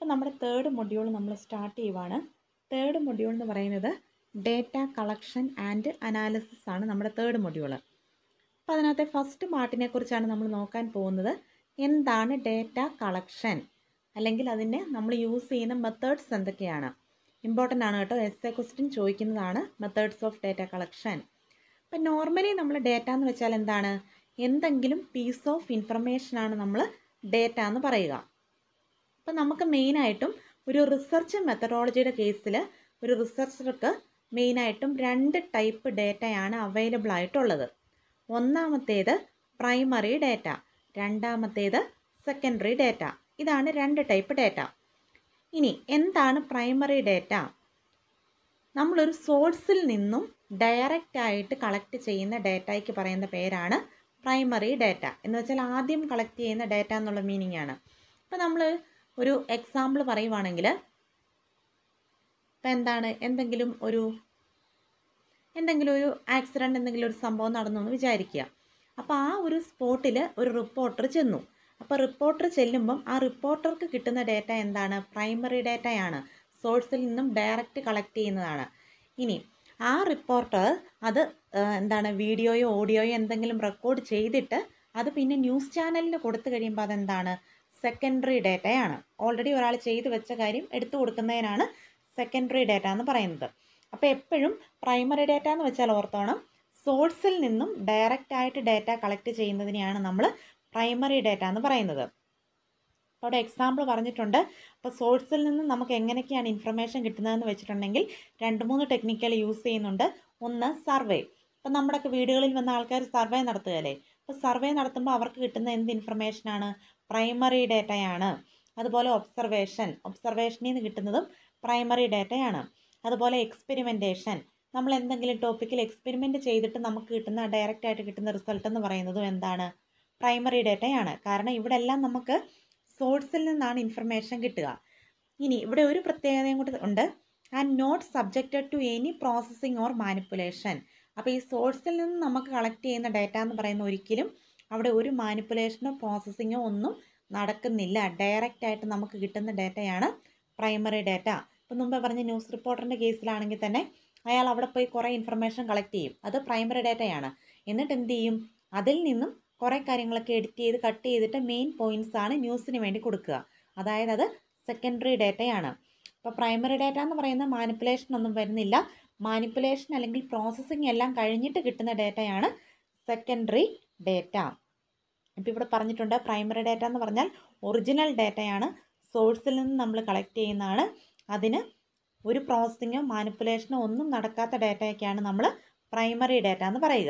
അപ്പോൾ നമ്മുടെ third module നമ്മൾ സ്റ്റാർട്ട് ചെയ്യുവാണ് തേർഡ് മൊഡ്യൂൾ എന്ന് പറയുന്നത് ഡേറ്റ കളക്ഷൻ ആൻഡ് അനാലിസിസ് ആണ് നമ്മുടെ തേർഡ് മൊഡ്യൂൾ അപ്പോൾ അതിനകത്തെ ഫസ്റ്റ് പാർട്ടിനെ കുറിച്ചാണ് നമ്മൾ നോക്കാൻ പോകുന്നത് എന്താണ് ഡേറ്റ കളക്ഷൻ അല്ലെങ്കിൽ അതിന് നമ്മൾ യൂസ് ചെയ്യുന്ന മെത്തേഡ്സ് എന്തൊക്കെയാണ് ഇമ്പോർട്ടൻ്റ് ആണ് കേട്ടോ എസ് എ ക്വസ്റ്റ്യൻ ചോദിക്കുന്നതാണ് മെത്തേഡ്സ് ഓഫ് ഡേറ്റ കളക്ഷൻ അപ്പം നോർമലി നമ്മൾ ഡേറ്റ എന്ന് വെച്ചാൽ എന്താണ് എന്തെങ്കിലും പീസ് ഓഫ് ഇൻഫർമേഷൻ ആണ് നമ്മൾ ഡേറ്റ എന്ന് പറയുക അപ്പം നമുക്ക് മെയിനായിട്ടും ഒരു റിസർച്ച് മെത്തഡോളജിയുടെ കേസിൽ ഒരു റിസർച്ചർക്ക് മെയിനായിട്ടും രണ്ട് ടൈപ്പ് ഡേറ്റയാണ് അവൈലബിൾ ആയിട്ടുള്ളത് ഒന്നാമത്തേത് പ്രൈമറി ഡേറ്റ രണ്ടാമത്തേത് സെക്കൻഡറി ഡേറ്റ ഇതാണ് രണ്ട് ടൈപ്പ് ഡേറ്റ ഇനി എന്താണ് പ്രൈമറി ഡേറ്റ നമ്മളൊരു സോഴ്സിൽ നിന്നും ഡയറക്റ്റ് ആയിട്ട് കളക്ട് ചെയ്യുന്ന ഡേറ്റയ്ക്ക് പറയുന്ന പേരാണ് പ്രൈമറി ഡേറ്റ എന്ന് വെച്ചാൽ ആദ്യം കളക്ട് ചെയ്യുന്ന ഡേറ്റ എന്നുള്ള മീനിങ് ആണ് ഇപ്പം നമ്മൾ ഒരു എക്സാമ്പിൾ പറയുവാണെങ്കിൽ ഇപ്പം എന്താണ് എന്തെങ്കിലും ഒരു എന്തെങ്കിലും ഒരു ആക്സിഡൻറ്റ് എന്തെങ്കിലും ഒരു സംഭവം നടന്നു എന്ന് വിചാരിക്കുക അപ്പോൾ ആ ഒരു സ്പോട്ടിൽ ഒരു റിപ്പോർട്ടർ ചെന്നു അപ്പോൾ റിപ്പോർട്ടർ ചെല്ലുമ്പം ആ റിപ്പോർട്ടർക്ക് കിട്ടുന്ന ഡേറ്റ എന്താണ് പ്രൈമറി ഡേറ്റയാണ് സോഴ്സിൽ നിന്നും ഡയറക്റ്റ് കളക്ട് ചെയ്യുന്നതാണ് ഇനി ആ റിപ്പോർട്ടർ അത് എന്താണ് വീഡിയോയോ ഓഡിയോയോ എന്തെങ്കിലും റെക്കോർഡ് ചെയ്തിട്ട് അത് പിന്നെ ന്യൂസ് ചാനലിന് കൊടുത്തു കഴിയുമ്പോൾ അതെന്താണ് സെക്കൻഡറി ഡേറ്റയാണ് ഓൾറെഡി ഒരാൾ ചെയ്തു വെച്ച കാര്യം എടുത്തു കൊടുക്കുന്നതിനാണ് സെക്കൻഡറി ഡേറ്റ എന്ന് പറയുന്നത് അപ്പോൾ എപ്പോഴും പ്രൈമറി ഡേറ്റ എന്ന് വെച്ചാൽ ഓർത്തോണം സോഴ്സിൽ നിന്നും ഡയറക്റ്റ് ആയിട്ട് ഡേറ്റ കളക്ട് ചെയ്യുന്നതിനെയാണ് നമ്മൾ പ്രൈമറി ഡേറ്റ എന്ന് പറയുന്നത് അപ്പോൾ അവിടെ എക്സാമ്പിൾ പറഞ്ഞിട്ടുണ്ട് അപ്പോൾ സോഴ്സിൽ നിന്ന് നമുക്ക് എങ്ങനെയൊക്കെയാണ് ഇൻഫർമേഷൻ കിട്ടുന്നതെന്ന് വെച്ചിട്ടുണ്ടെങ്കിൽ രണ്ട് മൂന്ന് ടെക്നിക്കൽ യൂസ് ചെയ്യുന്നുണ്ട് ഒന്ന് സർവേ ഇപ്പം നമ്മുടെയൊക്കെ വീടുകളിൽ വന്ന ആൾക്കാർ സർവേ നടത്തുകയല്ലേ അപ്പോൾ സർവേ നടത്തുമ്പോൾ അവർക്ക് കിട്ടുന്ന എന്ത് ഇൻഫർമേഷനാണ് പ്രൈമറി ഡേറ്റയാണ് അതുപോലെ ഒബ്സർവേഷൻ ഒബ്സർവേഷനിൽ നിന്ന് കിട്ടുന്നതും പ്രൈമറി ഡേറ്റയാണ് അതുപോലെ എക്സ്പെരിമെൻറ്റേഷൻ നമ്മൾ എന്തെങ്കിലും ടോപ്പിക്കിൽ എക്സ്പെരിമെൻറ്റ് ചെയ്തിട്ട് നമുക്ക് കിട്ടുന്ന ഡയറക്റ്റ് ആയിട്ട് കിട്ടുന്ന റിസൾട്ട് എന്ന് പറയുന്നതും എന്താണ് പ്രൈമറി ഡേറ്റയാണ് കാരണം ഇവിടെ എല്ലാം നമുക്ക് സോഴ്സിൽ നിന്നാണ് ഇൻഫർമേഷൻ കിട്ടുക ഇനി ഇവിടെ ഒരു പ്രത്യേകതയും കൂടി ഉണ്ട് and not subjected to any processing or manipulation അപ്പോൾ ഈ സോഴ്സിൽ നിന്ന് നമുക്ക് കളക്ട് ചെയ്യുന്ന ഡേറ്റ എന്ന് പറയുന്ന ഒരിക്കലും അവിടെ ഒരു മാനിപ്പുലേഷനോ പ്രോസസ്സിങ്ങോ ഒന്നും നടക്കുന്നില്ല ഡയറക്റ്റ് ആയിട്ട് നമുക്ക് കിട്ടുന്ന ഡേറ്റയാണ് പ്രൈമറി ഡേറ്റ ഇപ്പം മുമ്പേ പറഞ്ഞ ന്യൂസ് റിപ്പോർട്ടറിൻ്റെ കേസിലാണെങ്കിൽ തന്നെ അയാൾ അവിടെ പോയി കുറേ ഇൻഫർമേഷൻ കളക്ട് ചെയ്യും അത് പ്രൈമറി ഡേറ്റയാണ് എന്നിട്ട് എന്ത് ചെയ്യും അതിൽ നിന്നും കുറേ കാര്യങ്ങളൊക്കെ എഡിറ്റ് ചെയ്ത് കട്ട് ചെയ്തിട്ട് മെയിൻ പോയിൻറ്റ്സ് ആണ് ന്യൂസിന് വേണ്ടി കൊടുക്കുക അതായത് അത് സെക്കൻഡറി ഡേറ്റയാണ് അപ്പോൾ പ്രൈമറി ഡേറ്റ എന്ന് പറയുന്ന മാനിപ്പുലേഷൻ ഒന്നും വരുന്നില്ല മാനിപ്പുലേഷൻ അല്ലെങ്കിൽ പ്രോസസ്സിങ് എല്ലാം കഴിഞ്ഞിട്ട് കിട്ടുന്ന ഡേറ്റയാണ് സെക്കൻഡറി ഡേറ്റ ഇപ്പോൾ ഇവിടെ പറഞ്ഞിട്ടുണ്ട് പ്രൈമറി ഡേറ്റ എന്ന് പറഞ്ഞാൽ ഒറിജിനൽ ഡേറ്റയാണ് സോഴ്സിൽ നിന്ന് നമ്മൾ കളക്ട് ചെയ്യുന്നതാണ് അതിന് ഒരു പ്രോസസ്സിങ്ങോ മാനിപ്പുലേഷനോ ഒന്നും നടക്കാത്ത ഡേറ്റയൊക്കെയാണ് നമ്മൾ പ്രൈമറി ഡേറ്റ എന്ന് പറയുക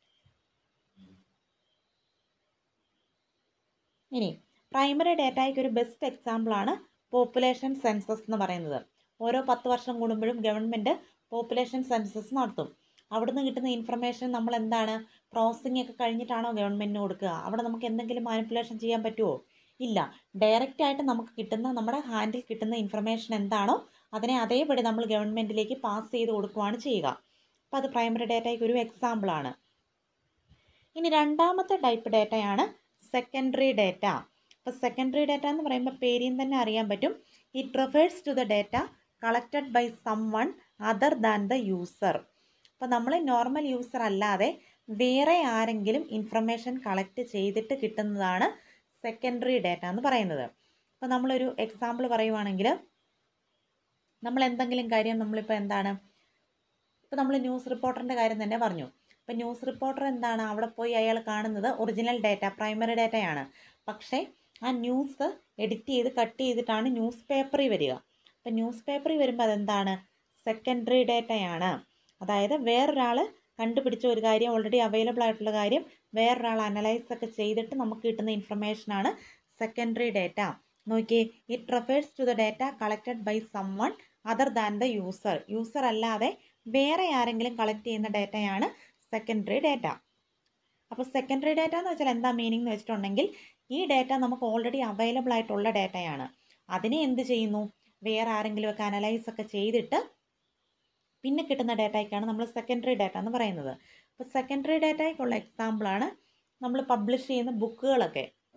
ഇനി പ്രൈമറി ഡേറ്റയ്ക്ക് ഒരു ബെസ്റ്റ് എക്സാമ്പിളാണ് പോപ്പുലേഷൻ സെൻസസ് എന്ന് പറയുന്നത് ഓരോ പത്ത് വർഷം കൂടുമ്പോഴും ഗവൺമെൻറ് പോപ്പുലേഷൻ സെൻസസ് നടത്തും അവിടുന്ന് കിട്ടുന്ന ഇൻഫർമേഷൻ നമ്മൾ എന്താണ് പ്രോസസ്സിംഗ് ഒക്കെ കഴിഞ്ഞിട്ടാണോ ഗവൺമെൻറ്റിന് കൊടുക്കുക അവിടെ നമുക്ക് എന്തെങ്കിലും മാനിപ്പുലേഷൻ ചെയ്യാൻ പറ്റുമോ ഇല്ല ഡയറക്റ്റ് ആയിട്ട് നമുക്ക് കിട്ടുന്ന നമ്മുടെ ഹാൻഡിൽ കിട്ടുന്ന ഇൻഫർമേഷൻ എന്താണോ അതിനെ അതേപടി നമ്മൾ ഗവൺമെൻറ്റിലേക്ക് പാസ് ചെയ്ത് കൊടുക്കുകയാണ് ചെയ്യുക അപ്പോൾ അത് പ്രൈമറി ഡേറ്റയ്ക്ക് ഒരു എക്സാമ്പിളാണ് ഇനി രണ്ടാമത്തെ ടൈപ്പ് ഡേറ്റയാണ് സെക്കൻഡറി ഡേറ്റ അപ്പോൾ സെക്കൻഡറി ഡേറ്റ എന്ന് പറയുമ്പോൾ പേരിൽ തന്നെ അറിയാൻ പറ്റും it refers to the data collected by someone other than the user അപ്പോൾ നമ്മൾ നോർമൽ യൂസർ അല്ലാതെ വേറെ ആരെങ്കിലും ഇൻഫർമേഷൻ കളക്ട് ചെയ്തിട്ട് കിട്ടുന്നതാണ് സെക്കൻഡറി ഡേറ്റ എന്ന് പറയുന്നത് അപ്പോൾ നമ്മളൊരു എക്സാമ്പിൾ പറയുവാണെങ്കിൽ നമ്മൾ എന്തെങ്കിലും കാര്യം നമ്മളിപ്പോൾ എന്താണ് ഇപ്പോൾ നമ്മൾ ന്യൂസ് റിപ്പോർട്ടറിൻ്റെ കാര്യം തന്നെ പറഞ്ഞു ഇപ്പോൾ ന്യൂസ് റിപ്പോർട്ടർ എന്താണ് അവിടെ പോയി അയാൾ കാണുന്നത് ഒറിജിനൽ ഡേറ്റ പ്രൈമറി ഡേറ്റയാണ് പക്ഷേ ആ ന്യൂസ് എഡിറ്റ് ചെയ്ത് കട്ട് ചെയ്തിട്ടാണ് ന്യൂസ് പേപ്പറിൽ വരിക അപ്പോൾ ന്യൂസ് പേപ്പറിൽ വരുമ്പോൾ അതെന്താണ് സെക്കൻഡറി ഡേറ്റയാണ് അതായത് വേറൊരാൾ കണ്ടുപിടിച്ച ഒരു കാര്യം ഓൾറെഡി അവൈലബിൾ ആയിട്ടുള്ള കാര്യം വേറൊരാൾ അനലൈസ് ഒക്കെ ചെയ്തിട്ട് നമുക്ക് കിട്ടുന്ന ഇൻഫർമേഷനാണ് സെക്കൻഡറി ഡേറ്റ നോക്കിയേ it refers to the data collected by someone other than the user user അല്ലാതെ വേറെ ആരെങ്കിലും കളക്ട് ചെയ്യുന്ന ഡേറ്റയാണ് സെക്കൻഡറി ഡേറ്റ അപ്പോൾ സെക്കൻഡറി ഡേറ്റ എന്ന് വെച്ചാൽ എന്താ മീനിങ് എന്ന് വെച്ചിട്ടുണ്ടെങ്കിൽ ഈ ഡേറ്റ നമുക്ക് ഓൾറെഡി അവൈലബിൾ ആയിട്ടുള്ള ഡേറ്റയാണ് അതിനെ എന്ത് ചെയ്യുന്നു വേറെ ആരെങ്കിലും ഒക്കെ അനലൈസ് ഒക്കെ ചെയ്തിട്ട് പിന്നെ കിട്ടുന്ന ഡേറ്റയ്ക്കാണ് നമ്മൾ സെക്കൻഡറി ഡേറ്റ എന്ന് പറയുന്നത് അപ്പോൾ സെക്കൻഡറി ഡേറ്റയ്ക്കുള്ള എക്സാമ്പിളാണ് നമ്മൾ പബ്ലിഷ് ചെയ്യുന്ന ബുക്കുകളൊക്കെ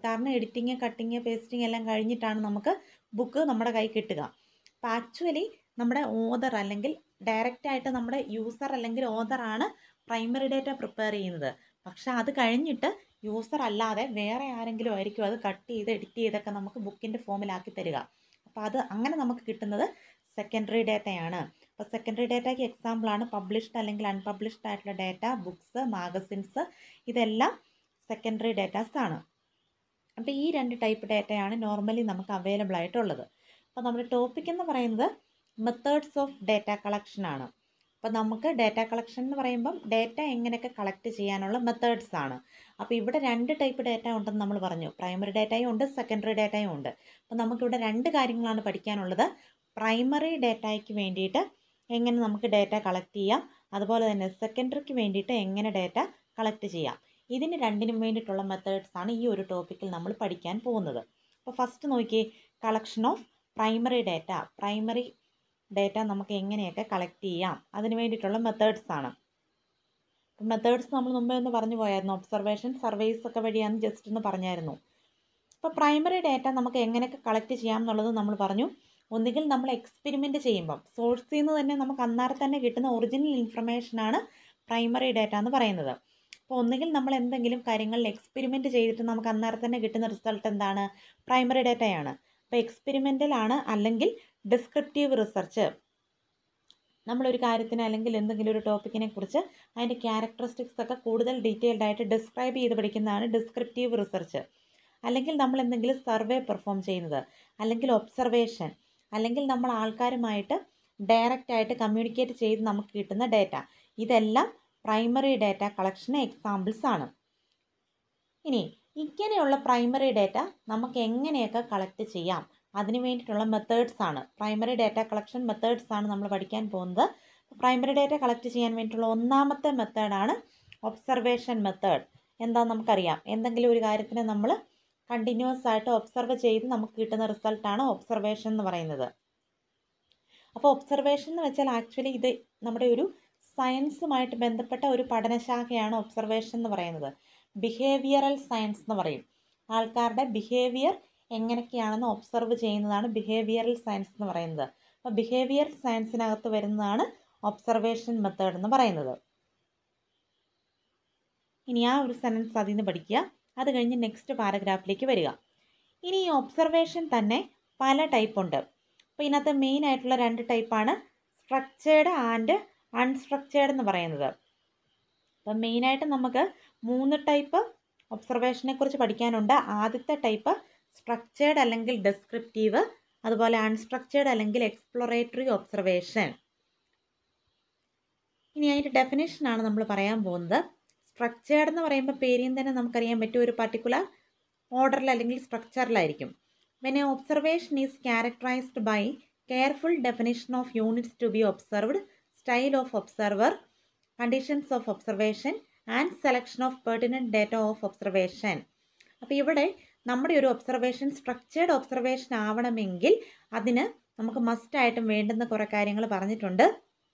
കാരണം എഡിറ്റിങ് കട്ടിങ് പേസ്റ്റിങ് എല്ലാം കഴിഞ്ഞിട്ടാണ് നമുക്ക് ബുക്ക് നമ്മുടെ കൈ കിട്ടുക അപ്പോൾ ആക്ച്വലി നമ്മുടെ ഓതർ അല്ലെങ്കിൽ ഡയറക്റ്റ് ആയിട്ട് നമ്മുടെ യൂസർ അല്ലെങ്കിൽ ഓതറാണ് പ്രൈമറി ഡേറ്റ പ്രിപ്പയർ ചെയ്യുന്നത് പക്ഷെ അത് കഴിഞ്ഞിട്ട് യൂസർ അല്ലാതെ വേറെ ആരെങ്കിലും ആയിരിക്കും അത് കട്ട് ചെയ്ത് എഡിറ്റ് ചെയ്തൊക്കെ നമുക്ക് ബുക്കിൻ്റെ ഫോമിലാക്കി തരിക അപ്പോൾ അത് അങ്ങനെ നമുക്ക് കിട്ടുന്നത് സെക്കൻഡറി ഡേറ്റയാണ് അപ്പോൾ സെക്കൻഡറി ഡേറ്റയ്ക്ക് എക്സാമ്പിളാണ് പബ്ലിഷ്ഡ് അല്ലെങ്കിൽ അൺപബ്ലിഷ്ഡ് ആയിട്ടുള്ള ഡേറ്റ ബുക്സ് മാഗസിൻസ് ഇതെല്ലാം സെക്കൻഡറി ഡേറ്റാസ് ആണ് അപ്പോൾ ഈ രണ്ട് ടൈപ്പ് ഡേറ്റയാണ് നോർമലി നമുക്ക് അവൈലബിൾ ആയിട്ടുള്ളത് അപ്പോൾ നമ്മുടെ ടോപ്പിക് എന്ന് പറയുന്നത് മെത്തേഡ്സ് ഓഫ് ഡേറ്റ കളക്ഷൻ ആണ് അപ്പോൾ നമുക്ക് ഡേറ്റ കളക്ഷൻ എന്ന് പറയുമ്പം ഡേറ്റ എങ്ങനെയൊക്കെ കളക്ട് ചെയ്യാനുള്ള മെത്തേഡ്സ് ആണ് അപ്പോൾ ഇവിടെ രണ്ട് ടൈപ്പ് ഡേറ്റ ഉണ്ടെന്ന് നമ്മൾ പറഞ്ഞു പ്രൈമറി ഡേറ്റയും ഉണ്ട് സെക്കൻഡറി ഡേറ്റയും ഉണ്ട് അപ്പോൾ നമുക്കിവിടെ രണ്ട് കാര്യങ്ങളാണ് പഠിക്കാനുള്ളത് പ്രൈമറി ഡേറ്റയ്ക്ക് വേണ്ടിയിട്ട് എങ്ങനെ നമുക്ക് ഡേറ്റ കളക്ട് ചെയ്യാം അതുപോലെ തന്നെ സെക്കൻഡറിക്ക് വേണ്ടിയിട്ട് എങ്ങനെ ഡേറ്റ കളക്ട് ചെയ്യാം ഇതിന് രണ്ടിനും വേണ്ടിയിട്ടുള്ള മെത്തേഡ്സ് ആണ് ഈ ഒരു ടോപ്പിക്കിൽ നമ്മൾ പഠിക്കാൻ പോകുന്നത് അപ്പോൾ ഫസ്റ്റ് നോക്കിയേ collection of primary data primary data നമുക്ക് എങ്ങനെയൊക്കെ കളക്ട് ചെയ്യാം അതിന് വേണ്ടിയിട്ടുള്ള മെത്തേഡ്സ് ആണ് മെത്തേഡ്സ് നമ്മൾ മുമ്പേ ഒന്ന് പറഞ്ഞു പോയായിരുന്നു ഒബ്സർവേഷൻ സർവേസ് ഒക്കെ വഴിയാണ് ജസ്റ്റ് ഒന്ന് പറഞ്ഞായിരുന്നു അപ്പോൾ പ്രൈമറി ഡേറ്റ നമുക്ക് എങ്ങനെയൊക്കെ കളക്ട് ചെയ്യാം എന്നുള്ളത് നമ്മൾ പറഞ്ഞു ഒന്നുകിൽ നമ്മൾ എക്സ്പെരിമെൻ്റ് ചെയ്യുമ്പം സോഴ്സിൽ നിന്ന് തന്നെ നമുക്ക് അന്നേരം തന്നെ കിട്ടുന്ന ഒറിജിനൽ ഇൻഫർമേഷനാണ് പ്രൈമറി ഡേറ്റ എന്ന് പറയുന്നത് അപ്പോൾ ഒന്നുകിൽ നമ്മൾ എന്തെങ്കിലും കാര്യങ്ങളിൽ എക്സ്പെരിമെൻ്റ് ചെയ്തിട്ട് നമുക്ക് അന്നേരം തന്നെ കിട്ടുന്ന റിസൾട്ട് എന്താണ് പ്രൈമറി ഡേറ്റയാണ് അപ്പോൾ എക്സ്പെരിമെൻ്റലാണ് അല്ലെങ്കിൽ ഡിസ്ക്രിപ്റ്റീവ് റിസർച്ച് നമ്മളൊരു കാര്യത്തിന് അല്ലെങ്കിൽ എന്തെങ്കിലും ഒരു ടോപ്പിക്കിനെ കുറിച്ച് അതിൻ്റെ ക്യാരക്ടറിസ്റ്റിക്സ് ഒക്കെ കൂടുതൽ ഡീറ്റെയിൽഡ് ആയിട്ട് ഡിസ്ക്രൈബ് ചെയ്ത് പഠിക്കുന്നതാണ് ഡിസ്ക്രിപ്റ്റീവ് റിസർച്ച് അല്ലെങ്കിൽ നമ്മൾ എന്തെങ്കിലും സർവേ പെർഫോം ചെയ്യുന്നത് അല്ലെങ്കിൽ ഒബ്സർവേഷൻ അല്ലെങ്കിൽ നമ്മൾ ആൾക്കാരുമായിട്ട് ഡയറക്റ്റ് ആയിട്ട് കമ്മ്യൂണിക്കേറ്റ് ചെയ്ത് നമുക്ക് കിട്ടുന്ന ഡേറ്റ ഇതെല്ലാം പ്രൈമറി ഡേറ്റ കളക്ഷന് എക്സാമ്പിൾസ് ആണ് ഇനി ഇങ്ങനെയുള്ള പ്രൈമറി ഡേറ്റ നമുക്ക് എങ്ങനെയൊക്കെ കളക്ട് ചെയ്യാം അതിന് വേണ്ടിയിട്ടുള്ള മെത്തേഡ്സ് ആണ് പ്രൈമറി ഡേറ്റ കളക്ഷൻ മെത്തേഡ്സ് ആണ് നമ്മൾ പഠിക്കാൻ പോകുന്നത് പ്രൈമറി ഡേറ്റ കളക്ട് ചെയ്യാൻ വേണ്ടിയിട്ടുള്ള ഒന്നാമത്തെ മെത്തേഡാണ് ഒബ്സർവേഷൻ മെത്തേഡ് എന്താ നമുക്കറിയാം എന്തെങ്കിലും ഒരു കാര്യത്തിനെ നമ്മൾ കണ്ടിന്യൂസ് ആയിട്ട് ഒബ്സർവ് ചെയ്ത് നമുക്ക് കിട്ടുന്ന റിസൾട്ടാണ് ഒബ്സർവേഷൻ എന്ന് പറയുന്നത് അപ്പോൾ ഒബ്സർവേഷൻ എന്ന് വെച്ചാൽ ആക്ച്വലി ഇത് നമ്മുടെ ഒരു സയൻസുമായിട്ട് ബന്ധപ്പെട്ട ഒരു പഠനശാഖയാണ് ഒബ്സർവേഷൻ എന്ന് പറയുന്നത് ബിഹേവിയറൽ സയൻസ് എന്ന് പറയും ആൾക്കാരുടെ ബിഹേവിയർ എങ്ങനെയൊക്കെയാണെന്ന് ഒബ്സർവ് ചെയ്യുന്നതാണ് ബിഹേവിയറൽ സയൻസ് എന്ന് പറയുന്നത് അപ്പോൾ ബിഹേവിയറൽ സയൻസിനകത്ത് വരുന്നതാണ് ഒബ്സർവേഷൻ മെത്തേഡ് എന്ന് പറയുന്നത് ഇനി ആ ഒരു സെൻറ്റൻസ് അതിൽ നിന്ന് പഠിക്കുക അത് കഴിഞ്ഞ് നെക്സ്റ്റ് പാരഗ്രാഫിലേക്ക് വരിക ഇനി ഈ ഒബ്സർവേഷൻ തന്നെ പല ടൈപ്പ് ഉണ്ട് അപ്പോൾ ഇതിനകത്ത് മെയിൻ ആയിട്ടുള്ള രണ്ട് ടൈപ്പാണ് സ്ട്രക്ചേർഡ് ആൻഡ് അൺസ്ട്രക്ചേർഡ് എന്ന് പറയുന്നത് അപ്പം മെയിനായിട്ട് നമുക്ക് മൂന്ന് ടൈപ്പ് ഒബ്സർവേഷനെ കുറിച്ച് പഠിക്കാനുണ്ട് ആദ്യത്തെ ടൈപ്പ് സ്ട്രക്ചേർഡ് അല്ലെങ്കിൽ ഡെസ്ക്രിപ്റ്റീവ് അതുപോലെ അൺസ്ട്രക്ചേർഡ് അല്ലെങ്കിൽ എക്സ്പ്ലോറേറ്ററി ഒബ്സർവേഷൻ ഇനി അതിൻ്റെ ഡെഫിനേഷനാണ് നമ്മൾ പറയാൻ പോകുന്നത് സ്ട്രക്ചേർഡ് എന്ന് പറയുമ്പോൾ പേരിൽ നിന്ന് തന്നെ നമുക്കറിയാൻ പറ്റും ഒരു പർട്ടിക്കുലർ ഓർഡറിൽ അല്ലെങ്കിൽ സ്ട്രക്ചറിലായിരിക്കും when a observation is characterized by careful definition of units to be observed style of observer conditions of observation and selection of pertinent data of observation അപ്പോൾ ഇവിടെ നമ്മുടെ ഒരു ഒബ്സർവേഷൻ സ്ട്രക്ചേർഡ് ഒബ്സർവേഷൻ ആവണമെങ്കിൽ അതിന് നമുക്ക് മസ്റ്റായിട്ടും വേണ്ടുന്ന കുറേ കാര്യങ്ങൾ പറഞ്ഞിട്ടുണ്ട്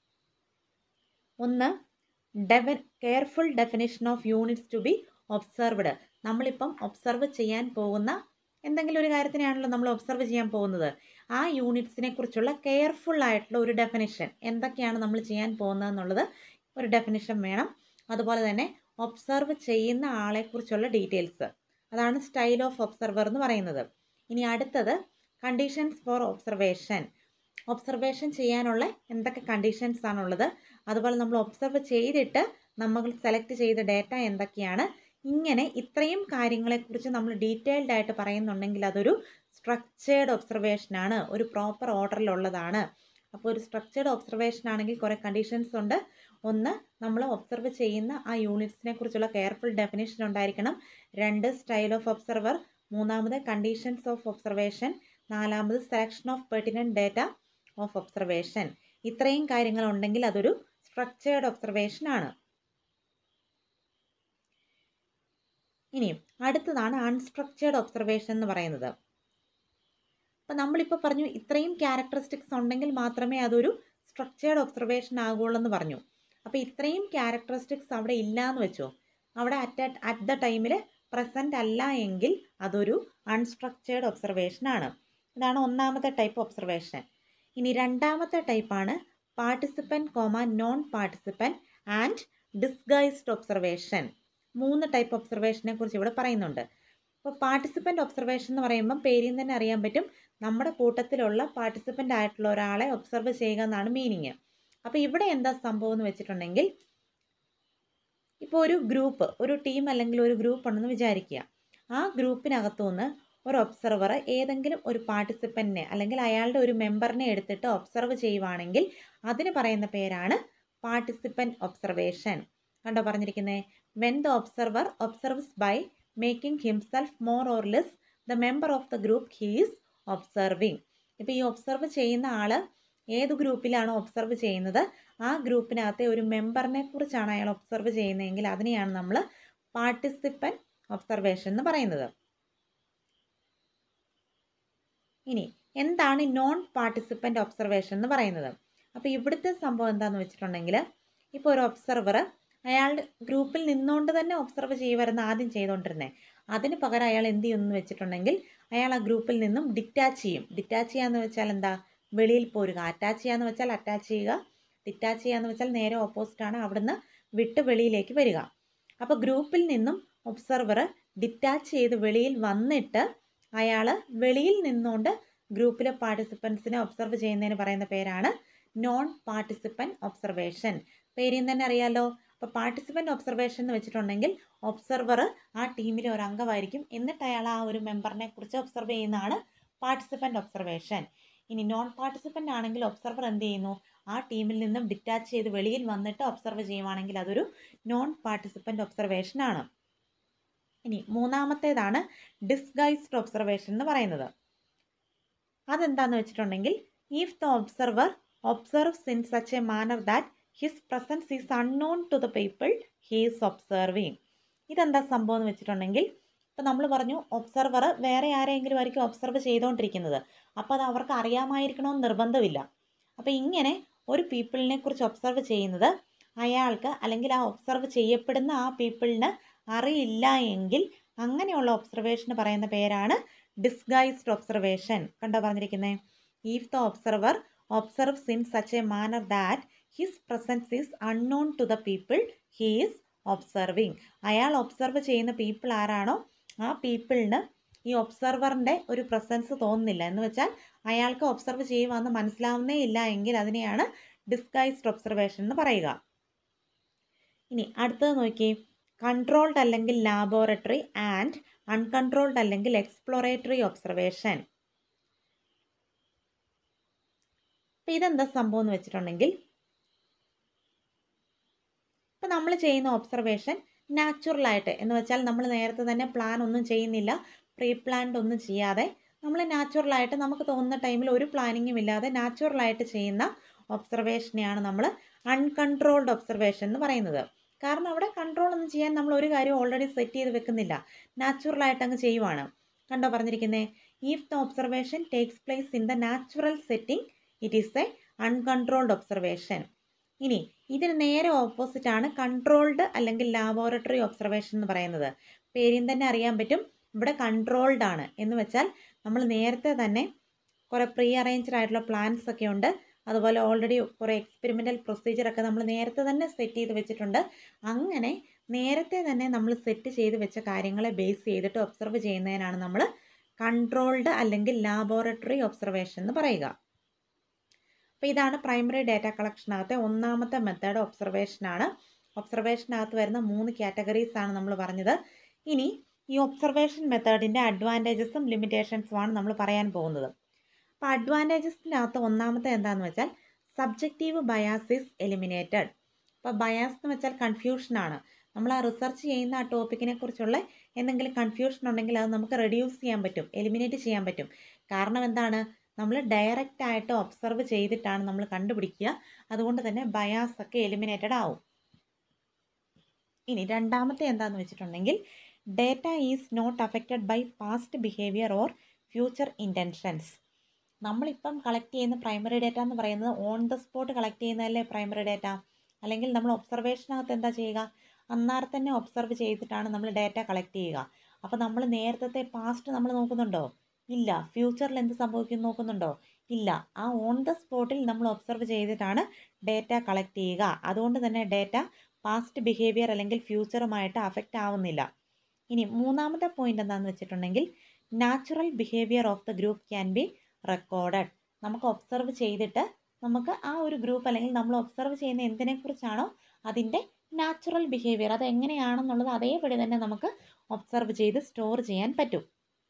ഒന്ന് ഡെവ careful definition of units to be observed നമ്മളിപ്പം ഒബ്സർവ് ചെയ്യാൻ പോകുന്ന എന്തെങ്കിലും ഒരു കാര്യത്തിനെയാണല്ലോ നമ്മൾ ഒബ്സർവ് ചെയ്യാൻ പോകുന്നത് ആ യൂണിറ്റ്സിനെ കുറിച്ചുള്ള കെയർഫുൾ ആയിട്ടുള്ള ഒരു ഡെഫിനേഷൻ എന്തൊക്കെയാണ് നമ്മൾ ചെയ്യാൻ പോകുന്നതെന്നുള്ളത് ഒരു ഡെഫിനേഷൻ വേണം അതുപോലെ തന്നെ ഒബ്സർവ് ചെയ്യുന്ന ആളെക്കുറിച്ചുള്ള ഡീറ്റെയിൽസ് അതാണ് സ്റ്റൈൽ ഓഫ് ഒബ്സർവർ എന്ന് പറയുന്നത് ഇനി അടുത്തത് കണ്ടീഷൻസ് ഫോർ ഒബ്സർവേഷൻ ഒബ്സർവേഷൻ ചെയ്യാനുള്ള എന്തൊക്കെ കണ്ടീഷൻസ് ആണുള്ളത് അതുപോലെ നമ്മൾ ഒബ്സർവ് ചെയ്തിട്ട് നമ്മൾ സെലക്ട് ചെയ്ത ഡേറ്റ എന്തൊക്കെയാണ് ഇങ്ങനെ ഇത്രയും കാര്യങ്ങളെക്കുറിച്ച് നമ്മൾ ഡീറ്റെയിൽഡ് ആയിട്ട് പറയുന്നുണ്ടെങ്കിൽ അതൊരു സ്ട്രക്ചേർഡ് ഒബ്സർവേഷനാണ് ഒരു പ്രോപ്പർ ഓർഡറിലുള്ളതാണ് അപ്പോൾ ഒരു സ്ട്രക്ചേർഡ് ഒബ്സർവേഷൻ ആണെങ്കിൽ കുറേ കണ്ടീഷൻസ് ഉണ്ട് ഒന്ന് നമ്മൾ ഒബ്സർവ് ചെയ്യുന്ന ആ യൂണിറ്റ്സിനെ കുറിച്ചുള്ള കെയർഫുൾ ഡെഫിനേഷൻ ഉണ്ടായിരിക്കണം രണ്ട് സ്റ്റൈൽ ഓഫ് ഒബ്സർവർ മൂന്നാമത് കണ്ടീഷൻസ് ഓഫ് ഒബ്സർവേഷൻ നാലാമത് selection of pertinent data of observation ഇത്രയും കാര്യങ്ങൾ ഉണ്ടെങ്കിൽ അതൊരു സ്ട്രക്ചേർഡ് ഒബ്സർവേഷൻ ആണ് ഇനി അടുത്തതാണ് അൺസ്ട്രക്ചേർഡ് ഒബ്സർവേഷൻ എന്ന് പറയുന്നത് അപ്പം നമ്മളിപ്പോൾ പറഞ്ഞു ഇത്രയും ക്യാരക്ടറിസ്റ്റിക്സ് ഉണ്ടെങ്കിൽ മാത്രമേ അതൊരു സ്ട്രക്ചേർഡ് ഒബ്സർവേഷൻ ആകുള്ളൂ എന്ന് പറഞ്ഞു അപ്പോൾ ഇത്രയും ക്യാരക്ടറിസ്റ്റിക്സ് അവിടെ ഇല്ല എന്ന് വെച്ചോ അവിടെ അറ്റ് അറ്റ് ദ ടൈമിൽ പ്രസൻ്റ് അല്ല എങ്കിൽ അതൊരു അൺസ്ട്രക്ചേർഡ് ഒബ്സർവേഷൻ ആണ് ഇതാണ് ഒന്നാമത്തെ ടൈപ്പ് ഒബ്സർവേഷൻ ഇനി രണ്ടാമത്തെ ടൈപ്പാണ് participant comma non participant and disguised observation മൂന്ന് ടൈപ്പ് ഒബ്സർവേഷനെ കുറിച്ച് ഇവിടെ പറയുന്നുണ്ട് അപ്പോൾ പാർട്ടിസിപ്പൻ്റ് ഒബ്സർവേഷൻ എന്ന് പറയുമ്പം പേരിൽ തന്നെ അറിയാൻ പറ്റും നമ്മുടെ കൂട്ടത്തിലുള്ള പാർട്ടിസിപ്പൻ്റ് ആയിട്ടുള്ള ഒരാളെ ഒബ്സർവ് ചെയ്യുക എന്നാണ് മീനിങ് അപ്പോൾ ഇവിടെ എന്താ സംഭവം എന്ന് വെച്ചിട്ടുണ്ടെങ്കിൽ ഇപ്പോൾ ഒരു ഗ്രൂപ്പ് ഒരു ടീം അല്ലെങ്കിൽ ഒരു ഗ്രൂപ്പ് ഉണ്ടെന്ന് വിചാരിക്കുക ആ ഗ്രൂപ്പിനകത്തു നിന്ന് ഒരു ഒബ്സർവർ ഏതെങ്കിലും ഒരു പാർട്ടിസിപ്പൻറ്റിനെ അല്ലെങ്കിൽ അയാളുടെ ഒരു മെമ്പറിനെ എടുത്തിട്ട് ഒബ്സർവ് ചെയ്യുവാണെങ്കിൽ അതിന് പറയുന്ന പേരാണ് പാർട്ടിസിപ്പൻറ്റ് ഒബ്സർവേഷൻ കണ്ടോ പറഞ്ഞിരിക്കുന്നത് when the observer observes by making himself more or less the member of the group he's observing ഇപ്പോൾ ഈ ഒബ്സർവ് ചെയ്യുന്ന ആൾ ഏത് ഗ്രൂപ്പിലാണോ ഒബ്സർവ് ചെയ്യുന്നത് ആ ഗ്രൂപ്പിനകത്തെ ഒരു മെമ്പറിനെ കുറിച്ചാണ് അയാൾ ഒബ്സർവ് ചെയ്യുന്നതെങ്കിൽ അതിനെയാണ് നമ്മൾ പാർട്ടിസിപ്പൻറ്റ് ഒബ്സർവേഷൻ എന്ന് പറയുന്നത് ഇനി എന്താണ് നോൺ പാർട്ടിസിപ്പൻറ്റ് ഒബ്സർവേഷൻ എന്ന് പറയുന്നത് അപ്പോൾ ഇവിടുത്തെ സംഭവം എന്താണെന്ന് വെച്ചിട്ടുണ്ടെങ്കിൽ ഇപ്പോൾ ഒരു ഒബ്സർവർ അയാളുടെ ഗ്രൂപ്പിൽ നിന്നുകൊണ്ട് തന്നെ ഒബ്സർവ് ചെയ്യുമായിരുന്നു ആദ്യം ചെയ്തുകൊണ്ടിരുന്നത് അതിന് പകരം അയാൾ എന്ത് ചെയ്യുമെന്ന് വെച്ചിട്ടുണ്ടെങ്കിൽ അയാൾ ആ ഗ്രൂപ്പിൽ നിന്നും ഡിറ്റാച്ച് ചെയ്യും ഡിറ്റാച്ച് ചെയ്യാന്ന് വെച്ചാൽ എന്താ വെളിയിൽ പോരുക അറ്റാച്ച് ചെയ്യാന്ന് വെച്ചാൽ അറ്റാച്ച് ചെയ്യുക ഡിറ്റാച്ച് ചെയ്യാന്ന് വെച്ചാൽ നേരെ ഓപ്പോസിറ്റാണ് അവിടുന്ന് വിട്ട് വെളിയിലേക്ക് വരിക അപ്പോൾ ഗ്രൂപ്പിൽ നിന്നും ഒബ്സർവർ ഡിറ്റാച്ച് ചെയ്ത് വെളിയിൽ വന്നിട്ട് അയാൾ വെളിയിൽ നിന്നുകൊണ്ട് ഗ്രൂപ്പിലെ പാർട്ടിസിപ്പൻസിനെ ഒബ്സർവ് ചെയ്യുന്നതിന് പറയുന്ന പേരാണ് നോൺ പാർട്ടിസിപ്പൻറ്റ് ഒബ്സർവേഷൻ പേരിൽ തന്നെ അറിയാലോ അപ്പോൾ പാർട്ടിസിപ്പൻറ്റ് ഒബ്സർവേഷൻ എന്ന് വെച്ചിട്ടുണ്ടെങ്കിൽ ഒബ്സർവർ ആ ടീമിലെ ഒരു അംഗമായിരിക്കും എന്നിട്ട് അയാൾ ആ ഒരു മെമ്പറിനെ കുറിച്ച് ഒബ്സർവ് ചെയ്യുന്നതാണ് പാർട്ടിസിപ്പൻറ്റ് ഒബ്സർവേഷൻ ഇനി നോൺ പാർട്ടിസിപ്പൻ്റ് ആണെങ്കിൽ ഒബ്സർവർ എന്ത് ചെയ്യുന്നു ആ ടീമിൽ നിന്നും ഡിറ്റാച്ച് ചെയ്ത് വെളിയിൽ വന്നിട്ട് ഒബ്സർവ് ചെയ്യുവാണെങ്കിൽ അതൊരു നോൺ പാർട്ടിസിപ്പൻ്റ് ഒബ്സർവേഷൻ ആണ് ഇനി മൂന്നാമത്തേതാണ് ഡിസ്ഗൈസ്ഡ് ഒബ്സർവേഷൻ എന്ന് പറയുന്നത് അതെന്താന്ന് വെച്ചിട്ടുണ്ടെങ്കിൽ if the observer observes in such a manner that his presence is unknown to the people he is observing ഇതെന്താ സംഭവം എന്ന് വെച്ചിട്ടുണ്ടെങ്കിൽ ഇപ്പോൾ നമ്മൾ പറഞ്ഞു ഒബ്സർവർ വേറെ ആരെങ്കിലും ആയിരിക്കും ഒബ്സർവ് ചെയ്തുകൊണ്ടിരിക്കുന്നത് അപ്പോൾ അത് അവർക്ക് അറിയാമായിരിക്കണമെന്ന് നിർബന്ധമില്ല അപ്പോൾ ഇങ്ങനെ ഒരു പീപ്പിളിനെ കുറിച്ച് ഒബ്സർവ് ചെയ്യുന്നത് അയാൾക്ക് അല്ലെങ്കിൽ ആ ഒബ്സർവ് ചെയ്യപ്പെടുന്ന ആ പീപ്പിളിന് അറിയില്ല എങ്കിൽ അങ്ങനെയുള്ള ഒബ്സർവേഷന് പറയുന്ന പേരാണ് ഡിസ്ഗൈസ്ഡ് ഒബ്സർവേഷൻ കണ്ടോ പറഞ്ഞിരിക്കുന്നത് if the observer observes in such a manner that his presence is unknown to the people he is observing അയാൾ ഒബ്സർവ് ചെയ്യുന്ന പീപ്പിൾ ആരാണോ ആ പീപ്പിളിന് ഈ ഒബ്സർവറിൻ്റെ ഒരു പ്രസൻസ് തോന്നുന്നില്ല എന്ന് വെച്ചാൽ അയാൾക്ക് ഒബ്സർവ് ചെയ്യുവാന്ന് മനസ്സിലാവുന്നേ ഇല്ല എങ്കിൽ അതിനെയാണ് ഡിസ്ഗൈസ്ഡ് ഒബ്സർവേഷൻ എന്ന് പറയുക ഇനി അടുത്തത് നോക്കി കൺട്രോൾഡ് അല്ലെങ്കിൽ ലാബോറട്ടറി ആൻഡ് അൺകൺട്രോൾഡ് അല്ലെങ്കിൽ എക്സ്പ്ലോറേറ്ററി ഒബ്സർവേഷൻ അപ്പം ഇതെന്താ സംഭവം എന്ന് വെച്ചിട്ടുണ്ടെങ്കിൽ ഇപ്പം നമ്മൾ ചെയ്യുന്ന ഒബ്സർവേഷൻ നാച്ചുറലായിട്ട് എന്ന് വെച്ചാൽ നമ്മൾ നേരത്തെ തന്നെ പ്ലാൻ ഒന്നും ചെയ്യുന്നില്ല പ്രീ പ്ലാൻഡ് ഒന്നും ചെയ്യാതെ നമ്മൾ നാച്ചുറലായിട്ട് നമുക്ക് തോന്നുന്ന ടൈമിൽ ഒരു പ്ലാനിങ്ങും ഇല്ലാതെ നാച്ചുറലായിട്ട് ചെയ്യുന്ന ഒബ്സർവേഷനെയാണ് നമ്മൾ അൺകൺട്രോൾഡ് ഒബ്സർവേഷൻ എന്ന് പറയുന്നത് കാരണം അവിടെ കൺട്രോൾ ഒന്നും ചെയ്യാൻ നമ്മൾ ഒരു കാര്യം ഓൾറെഡി സെറ്റ് ചെയ്ത് വെക്കുന്നില്ല നാച്ചുറലായിട്ട് അങ്ങ് ചെയ്യുവാണ് കണ്ടോ പറഞ്ഞിരിക്കുന്നത് if the observation takes place in the natural setting it is a uncontrolled observation ഇനി ഇതിന് നേരെ ഓപ്പോസിറ്റ് ആണ് കൺട്രോൾഡ് അല്ലെങ്കിൽ ലാബോറട്ടറി ഒബ്സർവേഷൻ എന്ന് പറയുന്നത് പേരിൽ തന്നെ അറിയാൻ പറ്റും ഇവിടെ കൺട്രോൾഡ് ആണ് എന്ന് വെച്ചാൽ നമ്മൾ നേരത്തെ തന്നെ കുറേ പ്രീ അറേഞ്ച്ഡ് ആയിട്ടുള്ള പ്ലാൻസ് ഒക്കെ ഉണ്ട് അതുപോലെ ഓൾറെഡി കുറേ എക്സ്പെരിമെൻ്റൽ പ്രൊസീജിയറൊക്കെ നമ്മൾ നേരത്തെ തന്നെ സെറ്റ് ചെയ്ത് വെച്ചിട്ടുണ്ട് അങ്ങനെ നേരത്തെ തന്നെ നമ്മൾ സെറ്റ് ചെയ്ത് വെച്ച കാര്യങ്ങളെ ബേസ് ചെയ്തിട്ട് ഒബ്സർവ് ചെയ്യുന്നതിനാണ് നമ്മൾ കൺട്രോൾഡ് അല്ലെങ്കിൽ ലാബോറട്ടറി ഒബ്സർവേഷൻ എന്ന് പറയുക അപ്പോൾ ഇതാണ് പ്രൈമറി ഡാറ്റ കളക്ഷനകത്തെ ഒന്നാമത്തെ മെത്തേഡ് ഒബ്സർവേഷനാണ് ഒബ്സർവേഷനകത്ത് വരുന്ന മൂന്ന് കാറ്റഗറീസ് ആണ് നമ്മൾ പറഞ്ഞത് ഇനി ഈ ഒബ്സർവേഷൻ മെത്തേഡിൻ്റെ അഡ്വാൻറ്റേജസും ലിമിറ്റേഷൻസുമാണ് നമ്മൾ പറയാൻ പോകുന്നത് അപ്പോൾ അഡ്വാൻറ്റേജസിനകത്ത് ഒന്നാമത്തെ എന്താണെന്ന് വെച്ചാൽ സബ്ജക്റ്റീവ് ബയാസ് ഈസ് എലിമിനേറ്റഡ് അപ്പോൾ ബയാസ് എന്ന് വെച്ചാൽ കൺഫ്യൂഷനാണ് നമ്മൾ ആ റിസർച്ച് ചെയ്യുന്ന ആ ടോപ്പിക്കിനെ കുറിച്ചുള്ള എന്തെങ്കിലും കൺഫ്യൂഷൻ ഉണ്ടെങ്കിൽ അത് നമുക്ക് റെഡ്യൂസ് ചെയ്യാൻ പറ്റും എലിമിനേറ്റ് ചെയ്യാൻ പറ്റും കാരണം എന്താണ് നമ്മൾ ഡയറക്റ്റ് ആയിട്ട് ഒബ്സർവ് ചെയ്തിട്ടാണ് നമ്മൾ കണ്ടുപിടിക്കുക അതുകൊണ്ട് തന്നെ ബയാസ് ഒക്കെ എലിമിനേറ്റഡ് ആവും ഇനി രണ്ടാമത്തെ എന്താണെന്ന് വെച്ചിട്ടുണ്ടെങ്കിൽ data is not affected by past behaviour or future intentions നമ്മളിപ്പം കളക്ട് ചെയ്യുന്ന പ്രൈമറി ഡേറ്റ എന്ന് പറയുന്നത് ഓൺ ദ സ്പോട്ട് കളക്ട് ചെയ്യുന്നതല്ലേ പ്രൈമറി ഡേറ്റ അല്ലെങ്കിൽ നമ്മൾ ഒബ്സർവേഷനകത്ത് എന്താ ചെയ്യുക അന്നേരം തന്നെ ഒബ്സർവ് ചെയ്തിട്ടാണ് നമ്മൾ ഡാറ്റ കളക്ട് ചെയ്യുക അപ്പോൾ നമ്മൾ നേരത്തെ പാസ്റ്റ് നമ്മൾ നോക്കുന്നുണ്ടോ ഇല്ല ഫ്യൂച്ചറിൽ എന്ത് സംഭവിക്കും നോക്കുന്നുണ്ടോ ഇല്ല ആ ഓൺ ദ സ്പോട്ടിൽ നമ്മൾ ഒബ്സർവ് ചെയ്തിട്ടാണ് ഡേറ്റ കളക്ട് ചെയ്യുക അതുകൊണ്ട് തന്നെ ഡേറ്റ പാസ്റ്റ് ബിഹേവിയർ അല്ലെങ്കിൽ ഫ്യൂച്ചറുമായിട്ട് അഫക്റ്റ് ആവുന്നില്ല ഇനി മൂന്നാമത്തെ പോയിന്റ് എന്താണെന്ന് വെച്ചിട്ടുണ്ടെങ്കിൽ natural behaviour of the group can be recorded നമുക്ക് ഒബ്സർവ് ചെയ്തിട്ട് നമുക്ക് ആ ഒരു ഗ്രൂപ്പ് അല്ലെങ്കിൽ നമ്മൾ ഒബ്സർവ് ചെയ്യുന്ന എന്തിനെക്കുറിച്ചാണോ അതിൻ്റെ നാച്ചുറൽ ബിഹേവിയർ അത് എങ്ങനെയാണെന്നുള്ളത് അതേപടി തന്നെ നമുക്ക് ഒബ്സർവ് ചെയ്ത് സ്റ്റോർ ചെയ്യാൻ പറ്റും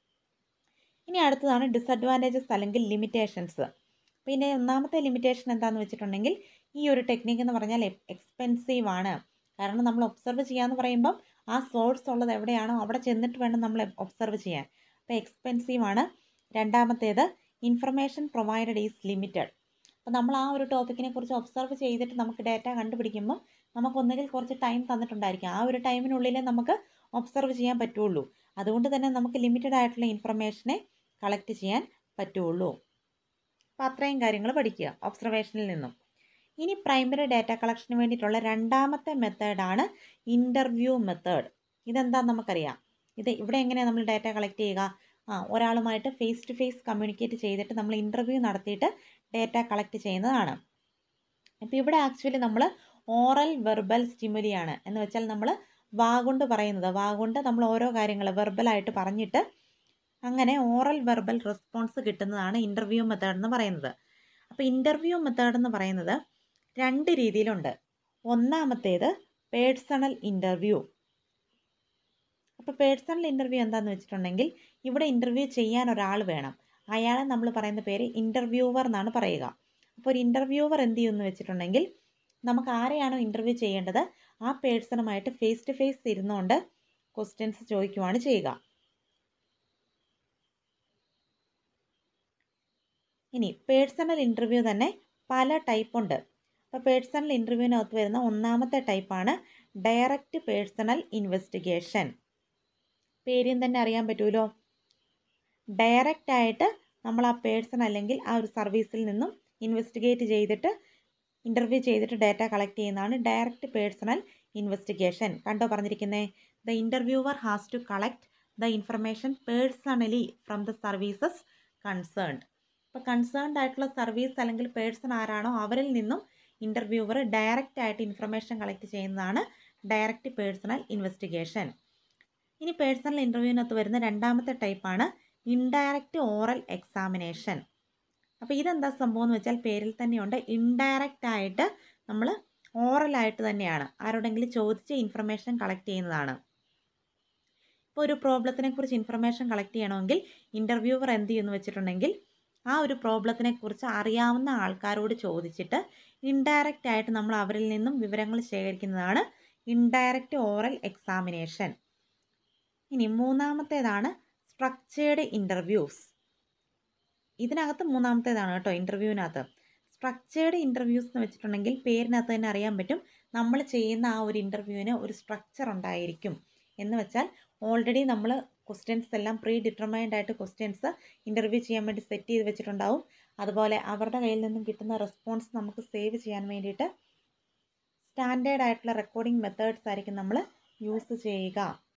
ഇനി അടുത്തതാണ് ഡിസഡ്വാൻറ്റേജസ് അല്ലെങ്കിൽ ലിമിറ്റേഷൻസ് പിന്നെ ഒന്നാമത്തെ ലിമിറ്റേഷൻ എന്താണെന്ന് വെച്ചിട്ടുണ്ടെങ്കിൽ ഈ ഒരു ടെക്നിക്ക് എന്ന് പറഞ്ഞാൽ എക്സ്പെൻസീവ് ആണ് കാരണം നമ്മൾ ഒബ്സർവ് ചെയ്യാന്ന് പറയുമ്പം ആ സോഴ്സ് ഉള്ളത് എവിടെയാണോ അവിടെ ചെന്നിട്ട് വേണം നമ്മൾ ഒബ്സർവ് ചെയ്യാൻ അപ്പോൾ എക്സ്പെൻസീവ് ആണ് രണ്ടാമത്തേത് ഇൻഫർമേഷൻ പ്രൊവൈഡഡ് ഈസ് ലിമിറ്റഡ് അപ്പോൾ നമ്മൾ ആ ഒരു ടോപ്പിക്കിനെ കുറിച്ച് ഒബ്സർവ് ചെയ്തിട്ട് നമുക്ക് ഡാറ്റ കണ്ടുപിടിക്കുമ്പോൾ നമുക്ക് ഒന്നുകിൽ കുറച്ച് ടൈം തന്നിട്ടുണ്ടായിരിക്കും ആ ഒരു ടൈമിനുള്ളിലേ നമുക്ക് ഒബ്സർവ് ചെയ്യാൻ പറ്റുള്ളൂ അതുകൊണ്ട് തന്നെ നമുക്ക് ലിമിറ്റഡ് ആയിട്ടുള്ള ഇൻഫർമേഷനെ കളക്ട് ചെയ്യാൻ പറ്റുള്ളൂ അപ്പോൾ അത്രയും കാര്യങ്ങൾ പഠിക്കുക ഒബ്സർവേഷനിൽ നിന്നും ഇനി പ്രൈമറി ഡാറ്റ കളക്ഷന് വേണ്ടിയിട്ടുള്ള രണ്ടാമത്തെ മെത്തേഡാണ് ഇൻ്റർവ്യൂ മെത്തേഡ് ഇതെന്താണെന്ന് നമുക്കറിയാം ഇത് ഇവിടെ എങ്ങനെയാണ് നമ്മൾ ഡാറ്റ കളക്ട് ചെയ്യുക ആ ഒരാളുമായിട്ട് ഫേസ് ടു ഫേസ് കമ്മ്യൂണിക്കേറ്റ് ചെയ്തിട്ട് നമ്മൾ ഇൻ്റർവ്യൂ നടത്തിയിട്ട് ഡാറ്റ കളക്ട് ചെയ്യുന്നതാണ് അപ്പോൾ ഇവിടെ ആക്ച്വലി നമ്മൾ ഓറൽ വെർബൽ സ്റ്റിമുലിയാണ് എന്ന് വെച്ചാൽ നമ്മൾ വാഗുണ്ട് പറയുന്നത് വാഗുണ്ട് നമ്മൾ ഓരോ കാര്യങ്ങൾ വെർബലായിട്ട് പറഞ്ഞിട്ട് അങ്ങനെ ഓറൽ വെർബൽ റെസ്പോൺസ് കിട്ടുന്നതാണ് ഇൻ്റർവ്യൂ മെത്തേഡ് എന്ന് പറയുന്നത് അപ്പോൾ ഇൻ്റർവ്യൂ മെത്തേഡ് എന്ന് പറയുന്നത് രണ്ട് രീതിയിലുണ്ട് ഒന്നാമത്തേത് പേഴ്സണൽ ഇൻ്റർവ്യൂ അപ്പോൾ പേഴ്സണൽ ഇൻ്റർവ്യൂ എന്താണെന്ന് വെച്ചിട്ടുണ്ടെങ്കിൽ ഇവിടെ ഇൻ്റർവ്യൂ ചെയ്യാൻ ഒരാൾ വേണം അയാളെ നമ്മൾ പറയുന്ന പേര് ഇൻ്റർവ്യൂവർ എന്നാണ് പറയുക അപ്പോൾ ഒരു ഇൻ്റർവ്യൂവർ എന്ത് ചെയ്യുമെന്ന് വെച്ചിട്ടുണ്ടെങ്കിൽ നമുക്ക് ആരെയാണോ ഇൻ്റർവ്യൂ ചെയ്യേണ്ടത് ആ പേഴ്സണുമായിട്ട് ഫേസ് ടു ഫേസ് ഇരുന്നുകൊണ്ട് ക്വസ്റ്റ്യൻസ് ചോദിക്കുവാണ് ചെയ്യുക ഇനി പേഴ്സണൽ ഇൻ്റർവ്യൂ തന്നെ പല ടൈപ്പ് ഉണ്ട് അപ്പോൾ പേഴ്സണൽ ഇൻ്റർവ്യൂവിനകത്ത് വരുന്ന ഒന്നാമത്തെ ടൈപ്പാണ് ഡയറക്റ്റ് പേഴ്സണൽ ഇൻവെസ്റ്റിഗേഷൻ പേരും തന്നെ അറിയാൻ പറ്റുമല്ലോ ഡയറക്റ്റ് ആയിട്ട് നമ്മൾ ആ പേഴ്സൺ അല്ലെങ്കിൽ ആ ഒരു സർവീസിൽ നിന്നും ഇൻവെസ്റ്റിഗേറ്റ് ചെയ്തിട്ട് ഇൻ്റർവ്യൂ ചെയ്തിട്ട് ഡാറ്റ കളക്ട് ചെയ്യുന്നതാണ് ഡയറക്റ്റ് പേഴ്സണൽ ഇൻവെസ്റ്റിഗേഷൻ കണ്ടോ പറഞ്ഞിരിക്കുന്നത് the interviewer has to collect the information personally from the services concerned ഇപ്പോൾ കൺസേൺഡ് ആയിട്ടുള്ള സർവീസ് അല്ലെങ്കിൽ പേഴ്സൺ ആരാണോ അവരിൽ നിന്നും ഇൻ്റർവ്യൂവർ ഡയറക്റ്റ് ആയിട്ട് ഇൻഫർമേഷൻ കളക്ട് ചെയ്യുന്നതാണ് ഡയറക്റ്റ് പേഴ്സണൽ ഇൻവെസ്റ്റിഗേഷൻ ഇനി പേഴ്സണൽ ഇൻ്റർവ്യൂവിനകത്ത് വരുന്ന രണ്ടാമത്തെ ടൈപ്പാണ് ഇൻഡയറക്റ്റ് ഓറൽ എക്സാമിനേഷൻ അപ്പോൾ ഇതെന്താ സംഭവം എന്ന് വെച്ചാൽ പേരിൽ തന്നെയുണ്ട് ഇൻഡയറക്റ്റ് ആയിട്ട് നമ്മൾ ഓറലായിട്ട് തന്നെയാണ് ആരോടെങ്കിലും ചോദിച്ച് ഇൻഫർമേഷൻ കളക്ട് ചെയ്യുന്നതാണ് ഇപ്പോൾ ഒരു പ്രോബ്ലത്തിനെ കുറിച്ച് ഇൻഫർമേഷൻ കളക്ട് ചെയ്യണമെങ്കിൽ ഇൻ്റർവ്യൂവർ എന്ത് ചെയ്യുമെന്ന് വെച്ചിട്ടുണ്ടെങ്കിൽ ആ ഒരു പ്രോബ്ലത്തിനെ കുറിച്ച് അറിയാവുന്ന ആൾക്കാരോട് ചോദിച്ചിട്ട് ഇൻഡയറക്റ്റ് ആയിട്ട് നമ്മൾ അവരിൽ നിന്നും വിവരങ്ങൾ ശേഖരിക്കുന്നതാണ് ഇൻഡയറക്റ്റ് ഓറൽ എക്സാമിനേഷൻ ഇനി മൂന്നാമത്തേതാണ് സ്ട്രക്ചേർഡ് ഇൻ്റർവ്യൂസ് ഇതിനകത്ത് മൂന്നാമത്തേതാണ് കേട്ടോ ഇൻ്റർവ്യൂവിനകത്ത് സ്ട്രക്ചേർഡ് ഇൻ്റർവ്യൂസ് എന്ന് വെച്ചിട്ടുണ്ടെങ്കിൽ പേരിനകത്ത് തന്നെ അറിയാൻ പറ്റും നമ്മൾ ചെയ്യുന്ന ആ ഒരു ഇൻ്റർവ്യൂവിന് ഒരു സ്ട്രക്ചർ ഉണ്ടായിരിക്കും എന്ന് വെച്ചാൽ ഓൾറെഡി നമ്മൾ ക്വസ്റ്റ്യൻസ് എല്ലാം പ്രീ ഡിറ്റർമൈൻഡ് ആയിട്ട് ക്വസ്റ്റ്യൻസ് ഇൻ്റർവ്യൂ ചെയ്യാൻ വേണ്ടി സെറ്റ് ചെയ്ത് വെച്ചിട്ടുണ്ടാവും അതുപോലെ അവരുടെ കയ്യിൽ നിന്നും കിട്ടുന്ന റെസ്പോൺസ് നമുക്ക് സേവ് ചെയ്യാൻ വേണ്ടിയിട്ട് സ്റ്റാൻഡേർഡ് ആയിട്ടുള്ള റെക്കോർഡിംഗ് മെത്തേഡ്സ് ആയിരിക്കും നമ്മൾ യൂസ് ചെയ്യുക